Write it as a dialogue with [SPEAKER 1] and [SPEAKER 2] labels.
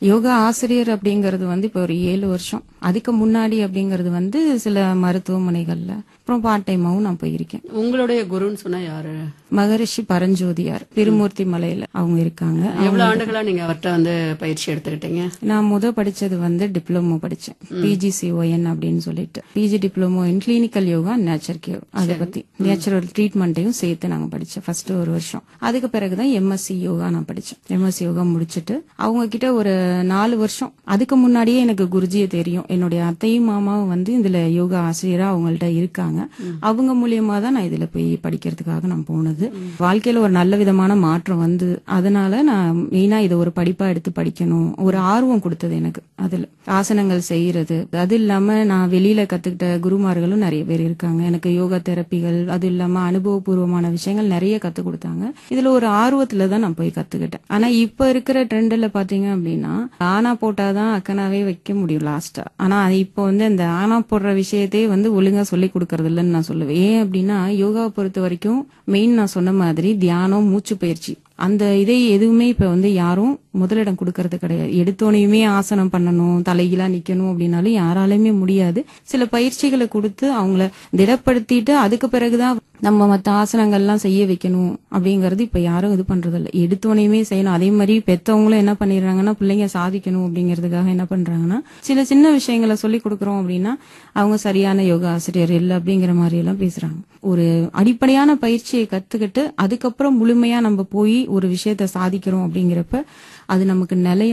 [SPEAKER 1] யோகா ஆசிரியர் அப்படிங்கறது வந்து இப்போ ஒரு ஏழு வருஷம் அதுக்கு முன்னாடி அப்படிங்கறது வந்து சில மருத்துவமனைகள்ல அப்புறம் பார்ட் டைமாவும் நான் போயிருக்கேன்
[SPEAKER 2] உங்களுடைய குருன்னு சொன்னா யாரு
[SPEAKER 1] மகரிஷி பரஞ்சோதியார் திருமூர்த்தி மலையில அவங்க இருக்காங்க
[SPEAKER 2] எவ்வளவு ஆண்டுகளா நீங்க அவர்கிட்ட வந்து பயிற்சி எடுத்துக்கிட்டீங்க
[SPEAKER 1] நான் முத படிச்சது வந்து டிப்ளமோ படிச்சேன் பிஜிசிஓஎன் அப்படின்னு சொல்லிட்டு P G diploma in clinical yoga nature care அதை பத்தி நேச்சுரல் ட்ரீட்மெண்ட்டையும் சேர்த்து நாங்க படிச்சேன் ஃபர்ஸ்ட் ஒரு வருஷம் அதுக்கு பிறகுதான் எம்எஸ்சி யோகா நான் படிச்சேன் எம்எஸ்சி யோகா முடிச்சிட்டு அவங்க கிட்ட ஒரு நாலு வருஷம் அதுக்கு முன்னாடியே எனக்கு குருஜியை தெரியும் என்னுடைய அத்தையும் மாமாவும் வந்து இதுல யோகா ஆசிரியரா அவங்கள்ட்ட இருக்காங்க அவங்க மூலியமா தான் நான் இதுல போய் படிக்கிறதுக்காக நான் போனது வாழ்க்கையில ஒரு நல்ல விதமான மாற்றம் வந்து அதனால நான் மெயினா இதை ஒரு படிப்பா எடுத்து படிக்கணும் ஒரு ஆர்வம் கொடுத்தது எனக்கு அதுல ஆசனங்கள் செய்யறது அது இல்லாம நான் வெளியில கத்துக்கிட்ட குருமார்களும் நிறைய பேர் இருக்காங்க எனக்கு யோகா தெரப்பிகள் அது இல்லாம அனுபவபூர்வமான விஷயங்கள் நிறைய கத்து கொடுத்தாங்க இதுல ஒரு ஆர்வத்துல தான் நான் போய் கத்துக்கிட்டேன் ஆனா இப்ப இருக்கிற ட்ரெண்ட்ல பாத்தீங்க அப்படின்னா ஆனா போட்டாதான் அக்கனாவே வைக்க முடியும் லாஸ்டா ஆனா இப்போ வந்து இந்த ஆனா போடுற விஷயத்தையே வந்து ஒழுங்கா சொல்லி கொடுக்கறது இல்லைன்னு நான் சொல்லுவேன் ஏன் அப்படின்னா யோகாவை பொறுத்த வரைக்கும் மெயின் நான் சொன்ன மாதிரி தியானம் மூச்சு பயிற்சி அந்த இதை எதுவுமே இப்ப வந்து யாரும் முதலிடம் கொடுக்கறது கிடையாது எடுத்தோனையுமே ஆசனம் பண்ணணும் தலைகீழா நிக்கணும் அப்படின்னாலும் யாராலையுமே முடியாது சில பயிற்சிகளை கொடுத்து அவங்கள திடப்படுத்திட்டு அதுக்கு பிறகுதான் நம்ம மத்த ஆசனங்கள்லாம் செய்ய வைக்கணும் அப்படிங்கறது இப்ப யாரும் இது பண்றது இல்ல எடுத்தோனையுமே செய்யணும் அதே மாதிரி பெத்தவங்களும் என்ன பண்ணிடுறாங்கன்னா பிள்ளைங்க சாதிக்கணும் அப்படிங்கறதுக்காக என்ன பண்றாங்கன்னா சில சின்ன விஷயங்களை சொல்லி கொடுக்கறோம் அப்படின்னா அவங்க சரியான யோகா ஆசிரியர் இல்லை அப்படிங்கிற மாதிரி எல்லாம் பேசுறாங்க ஒரு அடிப்படையான பயிற்சியை கத்துக்கிட்டு அதுக்கப்புறம் முழுமையா நம்ம போய் ஒரு விஷயத்த சாதிக்கிறோம் அப்படிங்கிறப்ப அது நமக்கு நிலைய